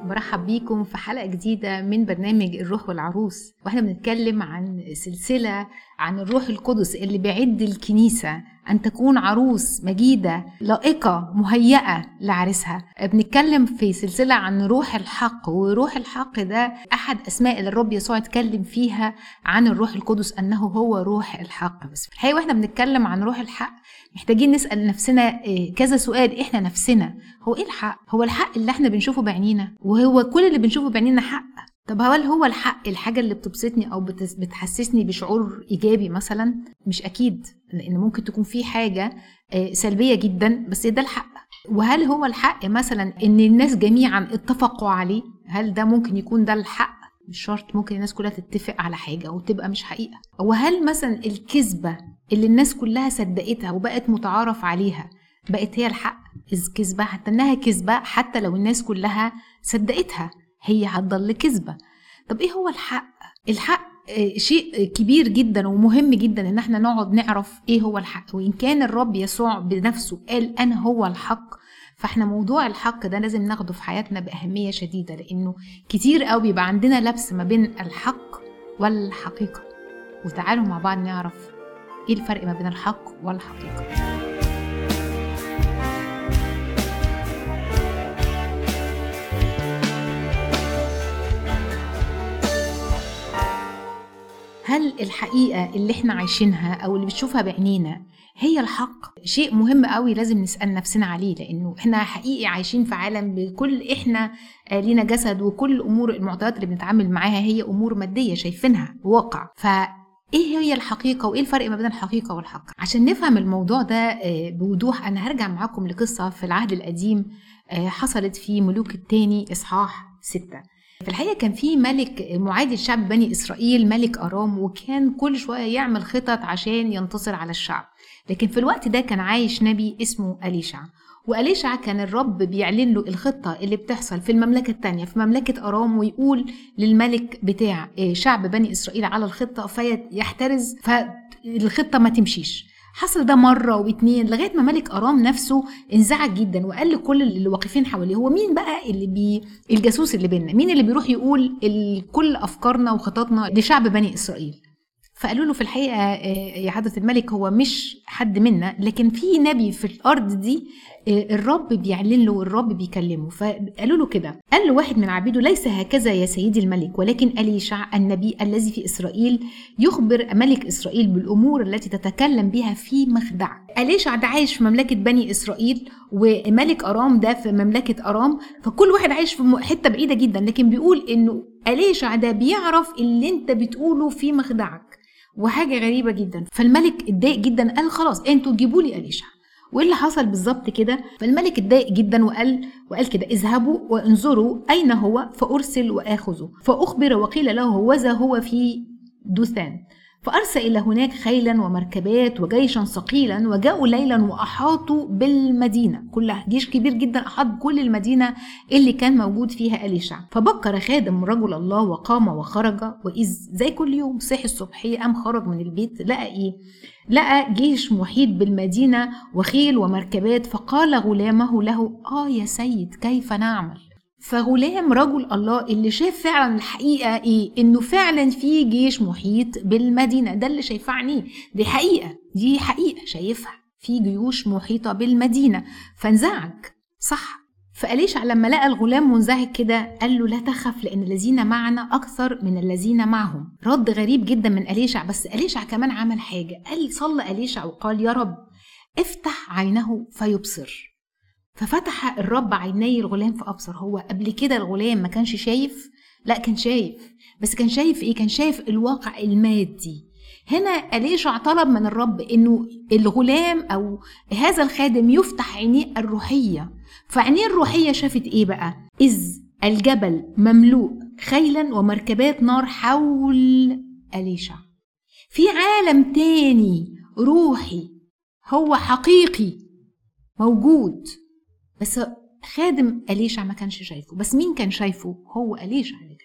برحب بيكم في حلقة جديدة من برنامج الروح والعروس واحنا بنتكلم عن سلسلة عن الروح القدس اللي بيعد الكنيسة أن تكون عروس مجيدة لائقة مهيئة لعرسها بنتكلم في سلسلة عن روح الحق وروح الحق ده أحد أسماء اللي الرب يسوع اتكلم فيها عن الروح القدس أنه هو روح الحق بس في الحقيقة واحنا بنتكلم عن روح الحق محتاجين نسأل نفسنا كذا سؤال إحنا نفسنا هو إيه الحق؟ هو الحق اللي إحنا بنشوفه بعينينا وهو كل اللي بنشوفه بعينينا حق طب هل هو الحق الحاجة اللي بتبسطني أو بتحسسني بشعور إيجابي مثلا؟ مش أكيد لأن ممكن تكون في حاجة سلبية جدا بس ده الحق وهل هو الحق مثلا إن الناس جميعا اتفقوا عليه؟ هل ده ممكن يكون ده الحق؟ مش شرط ممكن الناس كلها تتفق على حاجة وتبقى مش حقيقة وهل مثلا الكذبة اللي الناس كلها صدقتها وبقت متعارف عليها بقت هي الحق كذبة حتى انها كذبة حتى لو الناس كلها صدقتها هي هتضل كذبة طب ايه هو الحق الحق شيء كبير جدا ومهم جدا ان احنا نقعد نعرف ايه هو الحق وان كان الرب يسوع بنفسه قال انا هو الحق فاحنا موضوع الحق ده لازم ناخده في حياتنا باهميه شديده لانه كتير قوي بيبقى عندنا لبس ما بين الحق والحقيقه وتعالوا مع بعض نعرف ايه الفرق ما بين الحق والحقيقه هل الحقيقة اللي احنا عايشينها أو اللي بتشوفها بعينينا هي الحق شيء مهم قوي لازم نسأل نفسنا عليه لأنه احنا حقيقي عايشين في عالم بكل احنا لينا جسد وكل الأمور المعطيات اللي بنتعامل معاها هي أمور مادية شايفينها واقع ف ايه هي الحقيقة وايه الفرق ما بين الحقيقة والحق عشان نفهم الموضوع ده بوضوح انا هرجع معاكم لقصة في العهد القديم حصلت في ملوك الثاني اصحاح ستة في الحقيقة كان في ملك معادي لشعب بني إسرائيل ملك أرام وكان كل شوية يعمل خطط عشان ينتصر على الشعب لكن في الوقت ده كان عايش نبي اسمه أليشع وأليشع كان الرب بيعلن له الخطة اللي بتحصل في المملكة التانية في مملكة أرام ويقول للملك بتاع شعب بني إسرائيل على الخطة فيحترز فالخطة ما تمشيش حصل ده مرة واتنين لغاية ما ملك أرام نفسه انزعج جدا وقال لكل اللي واقفين حواليه هو مين بقى اللي بي الجاسوس اللي بينا مين اللي بيروح يقول كل أفكارنا وخططنا لشعب بني إسرائيل فقالوا له في الحقيقة يا حضرة الملك هو مش حد منا لكن في نبي في الأرض دي الرب بيعلن له والرب بيكلمه فقالوا له كده قال له واحد من عبيده ليس هكذا يا سيدي الملك ولكن أليشع النبي الذي في إسرائيل يخبر ملك إسرائيل بالأمور التي تتكلم بها في مخدعك أليشع ده عايش في مملكة بني إسرائيل وملك أرام ده في مملكة أرام فكل واحد عايش في حتة بعيدة جدا لكن بيقول إنه أليشع ده بيعرف اللي أنت بتقوله في مخدعك وحاجة غريبة جدا فالملك اتضايق جدا قال خلاص انتوا جيبوا لي أليشع وايه اللي حصل بالظبط كده فالملك اتضايق جدا وقال وقال كده اذهبوا وانظروا اين هو فارسل واخذه فاخبر وقيل له هوذا هو في دوثان فأرسل إلى هناك خيلا ومركبات وجيشا ثقيلا وجاءوا ليلا وأحاطوا بالمدينة كلها جيش كبير جدا أحاط بكل المدينة اللي كان موجود فيها أليشع فبكر خادم رجل الله وقام وخرج وإذ زي كل يوم صحي الصبحية قام خرج من البيت لقى إيه لقى جيش محيط بالمدينة وخيل ومركبات فقال غلامه له آه يا سيد كيف نعمل فغلام رجل الله اللي شاف فعلا الحقيقة ايه انه فعلا في جيش محيط بالمدينة ده اللي شايفاه عينيه دي حقيقة دي حقيقة شايفها في جيوش محيطة بالمدينة فانزعج صح فأليشع لما لقى الغلام منزعج كده قال له لا تخف لأن الذين معنا أكثر من الذين معهم رد غريب جدا من أليشع بس أليشع كمان عمل حاجة قال صلى أليشع وقال يا رب افتح عينه فيبصر ففتح الرب عيني الغلام فأبصر هو قبل كده الغلام ما كانش شايف لا كان شايف بس كان شايف ايه كان شايف الواقع المادي هنا أليشع طلب من الرب انه الغلام او هذا الخادم يفتح عينيه الروحيه فعينيه الروحيه شافت ايه بقى اذ الجبل مملوء خيلا ومركبات نار حول أليشع في عالم تاني روحي هو حقيقي موجود بس خادم أليشع ما كانش شايفه بس مين كان شايفه هو أليشع اللي